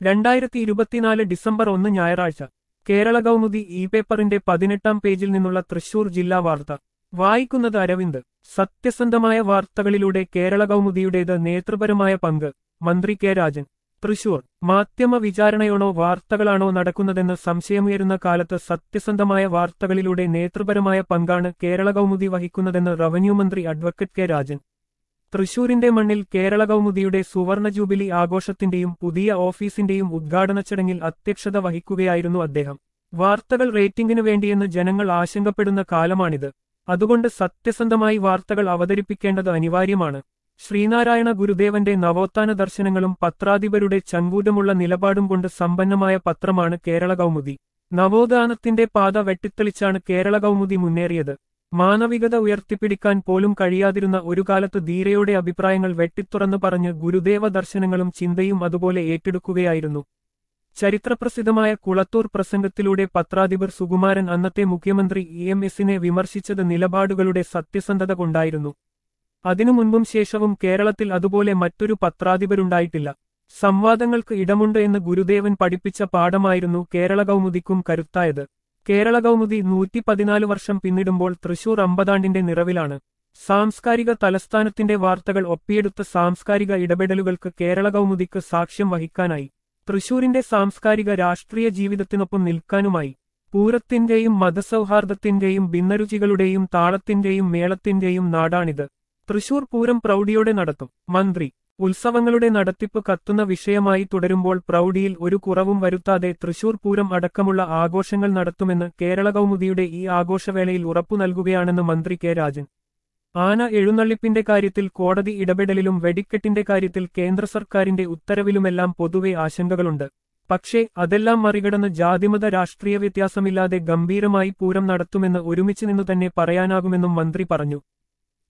രണ്ടായിരത്തി ഇരുപത്തിനാല് ഡിസംബർ ഒന്ന് ഞായറാഴ്ച കേരള കൗമുദി ഇ പേപ്പറിന്റെ പതിനെട്ടാം പേജിൽ നിന്നുള്ള തൃശൂർ ജില്ലാ വാർത്ത വായിക്കുന്നത് അരവിന്ദ് സത്യസന്ധമായ വാർത്തകളിലൂടെ കേരള കൗമുദിയുടേത് നേതൃപരമായ പങ്ക് മന്ത്രി കെ രാജൻ തൃശൂർ മാധ്യമ വിചാരണയാണോ വാർത്തകളാണോ നടക്കുന്നതെന്ന് സംശയമുയരുന്ന കാലത്ത് സത്യസന്ധമായ വാർത്തകളിലൂടെ നേതൃപരമായ പങ്കാണ് കേരള കൗമുദി വഹിക്കുന്നതെന്ന് റവന്യൂ മന്ത്രി അഡ്വക്കേറ്റ് കെ രാജൻ തൃശൂരിന്റെ മണ്ണിൽ കേരള കൗമുദിയുടെ സുവർണ ജൂബിലി ആഘോഷത്തിന്റെയും പുതിയ ഓഫീസിന്റെയും ഉദ്ഘാടന ചടങ്ങിൽ അധ്യക്ഷത വഹിക്കുകയായിരുന്നു അദ്ദേഹം വാർത്തകൾ റേറ്റിംഗിനു വേണ്ടിയെന്ന് ജനങ്ങൾ ആശങ്കപ്പെടുന്ന കാലമാണിത് അതുകൊണ്ട് സത്യസന്ധമായി വാർത്തകൾ അവതരിപ്പിക്കേണ്ടത് അനിവാര്യമാണ് ശ്രീനാരായണ ഗുരുദേവന്റെ നവോത്ഥാന ദർശനങ്ങളും പത്രാധിപരുടെ ചങ്കൂറ്റമുള്ള നിലപാടും കൊണ്ട് സമ്പന്നമായ പത്രമാണ് കേരള കൗമുദി നവോത്ഥാനത്തിന്റെ പാത വെട്ടിത്തെളിച്ചാണ് കേരള കൗമുദി മുന്നേറിയത് മാനവികത ഉയർത്തിപ്പിടിക്കാൻ പോലും കഴിയാതിരുന്ന ഒരു കാലത്ത് ധീരയുടെ അഭിപ്രായങ്ങൾ വെട്ടിത്തുറന്നു പറഞ്ഞ് ഗുരുദേവ ദർശനങ്ങളും ചിന്തയും അതുപോലെ ഏറ്റെടുക്കുകയായിരുന്നു ചരിത്രപ്രസിദ്ധമായ കുളത്തൂർ പ്രസംഗത്തിലൂടെ പത്രാധിപർ സുകുമാരൻ അന്നത്തെ മുഖ്യമന്ത്രി ഇ എം എസിനെ വിമർശിച്ചത് നിലപാടുകളുടെ സത്യസന്ധത കൊണ്ടായിരുന്നു അതിനു മുൻപും ശേഷവും കേരളത്തിൽ അതുപോലെ മറ്റൊരു പത്രാധിപരുണ്ടായിട്ടില്ല സംവാദങ്ങൾക്ക് ഇടമുണ്ട് എന്ന് ഗുരുദേവൻ പഠിപ്പിച്ച പാഠമായിരുന്നു കേരള കൗമുദിക്കും കരുത്തായത് കേരള കൗമുദി നൂറ്റി പതിനാല് വർഷം പിന്നിടുമ്പോൾ തൃശൂർ അമ്പതാണ്ടിന്റെ നിറവിലാണ് സാംസ്കാരിക തലസ്ഥാനത്തിന്റെ വാർത്തകൾ ഒപ്പിയെടുത്ത സാംസ്കാരിക ഇടപെടലുകൾക്ക് കേരള കൗമുദിക്ക് സാക്ഷ്യം വഹിക്കാനായി തൃശൂരിന്റെ സാംസ്കാരിക രാഷ്ട്രീയ ജീവിതത്തിനൊപ്പം നിൽക്കാനുമായി പൂരത്തിന്റെയും മതസൗഹാർദ്ദത്തിന്റെയും ഭിന്നരുചികളുടെയും താളത്തിന്റെയും മേളത്തിന്റെയും നാടാണിത് തൃശൂർ പൂരം പ്രൗഢിയോടെ നടത്തും മന്ത്രി ഉത്സവങ്ങളുടെ നടത്തിപ്പ് കത്തുന്ന വിഷയമായി തുടരുമ്പോൾ പ്രൗഢിയിൽ ഒരു കുറവും വരുത്താതെ തൃശൂർ പൂരം അടക്കമുള്ള ആഘോഷങ്ങൾ നടത്തുമെന്ന് കേരള കൗമുദിയുടെ ഈ ആഘോഷവേളയിൽ ഉറപ്പു നൽകുകയാണെന്ന് മന്ത്രി കെ രാജൻ ആന എഴുന്നള്ളിപ്പിന്റെ കാര്യത്തിൽ കോടതി ഇടപെടലിലും വെടിക്കെട്ടിന്റെ കാര്യത്തിൽ കേന്ദ്ര സർക്കാരിന്റെ ഉത്തരവിലുമെല്ലാം പൊതുവെ ആശങ്കകളുണ്ട് പക്ഷേ അതെല്ലാം മറികടന്ന് ജാതിമത രാഷ്ട്രീയ വ്യത്യാസമില്ലാതെ ഗംഭീരമായി പൂരം നടത്തുമെന്ന് ഒരുമിച്ച് നിന്നു തന്നെ പറയാനാകുമെന്നും മന്ത്രി പറഞ്ഞു